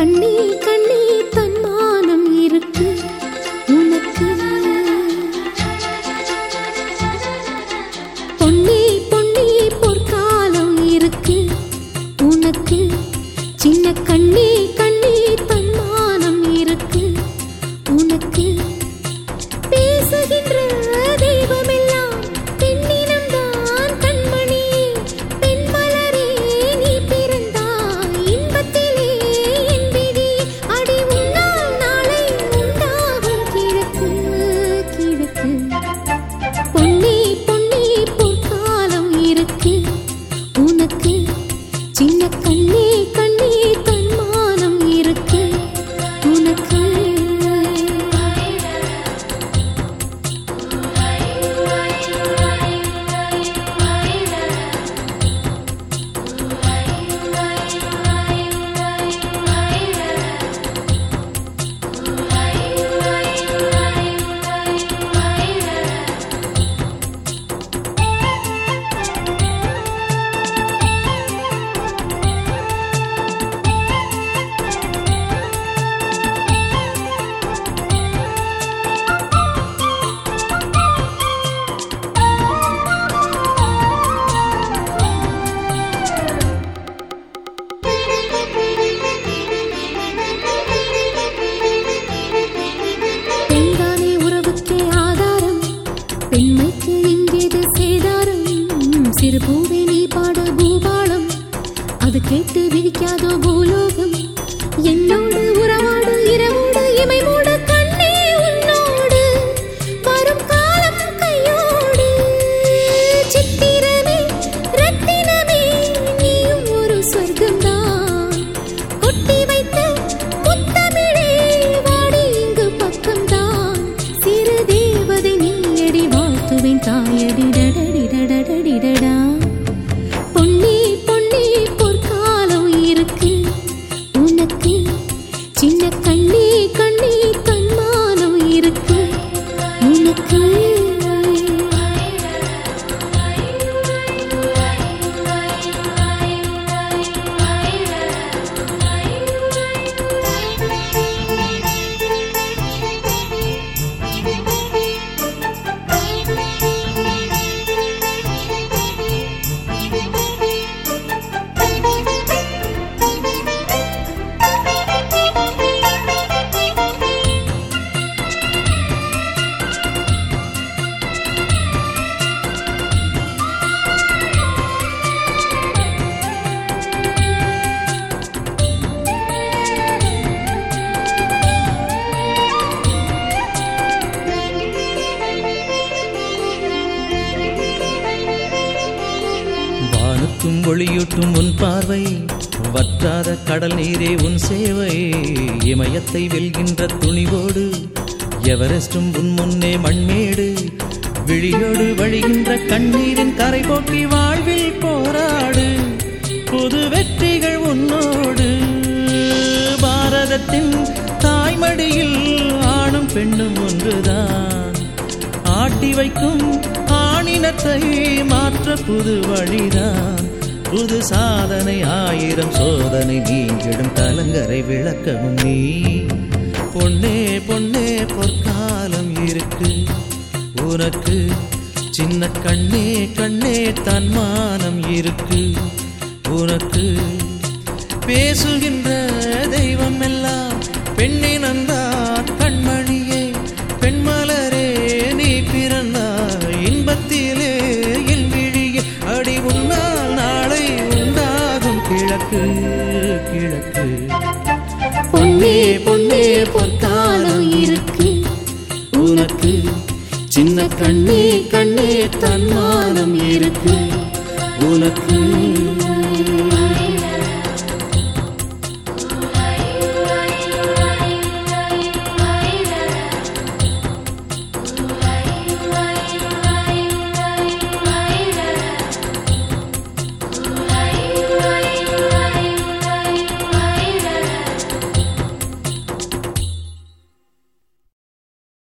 கண்ணே கண்ணே தன்மானம் இருக்கு உனக்கு பொன்னே பொன்னே பொற்காலம் இருக்கு உனக்கு சின்ன கண்ணே கண்ணே தன்மானம் இருக்கு உனக்கு பேசுகின்ற தெய்வமெல்லாம் பெண்ணினம்தான் கண்மணியே பெண்மலரே நீ பிறந்தாய் இன்பத்திலே என் விதி அடி உன்னால் நாளை உண்டாகும் கிழக்கு கிழக்கு பொன்னே பொன்னே பொற்காலம் இருக்கு உனக்கு சின்ன கண்ணே கண்ணே தன்மானம் இருக்கு உனக்கு பெண்தானே உறவுக்கே ஆதாரம் பெண்மைக்கு எங்கேது சேதாரம் சிறு பூவே நீ பாட பூபாலம் அது கேட்டு விழிக்காதோ பூலோகம் என்னோடு உறவாடு இரவோடு இமை மூட கண்ணே உன்னோடு வரும் காலம் கையோடு சித்திரமே ரத்தினமே நீயும் ஒரு சொர்க்கம்தான் கொட்டி வைத்த முத்தமிழே வாடி இங்கு பக்கம்தான் சிறு தேவதை நீயடி வாழ்த்துவேன் தாயடி டடடி டடடடிடடா பொன்னே பொன்னே பொற்காலம் இருக்கு உனக்கு சின்ன கண்ணே கண்ணே தன்மானம் இருக்கு உனக்கு வானுக்கும் ஒளியூட்டும் உன் பார்வை வற்றாத கடல் நீரே உன் சேவை இமயத்தை வெல்கின்ற துணிவோடு எவரெஸ்டும் உன் முன்னே மண்மேடு விழியோடு வழிகின்ற கண்ணீரின் கரை போக்கி வாழ்வில் போராடு புது வெற்றிகள் உன்னோடு பாரதத்தின் தாய்மடியில் ஆணும் பெண்ணும் ஒன்றுதான் ஆட்டி வைக்கும் ஆணினத்தை மாற்ற புது வழிதான் புது சாதனை ஆயிரம் சோதனை நீங்கிடும் கலங்கரை விளக்கமும் நீ பொன்னே பொன்னே பொற்காலம் இருக்கு உனக்கு சின்ன கண்ணே கண்ணே தன்மானம் இருக்கு உனக்கு பேசுகின்ற தெய்வம் எல்லாம் பெண்ணினந்தான் கண்மணியே பெண்மலரே நீ பிறந்தாய் இன்பத்திலே என் விழியே அடி உன்னால் நாளை உண்டாகும் கிழக்கு கிழக்கு பொன்னே பொன்னே பொற்காலம் இருக்கு உனக்கு சின்ன கண்ணே கண்ணே தன்மானம் இருக்கு உனக்கு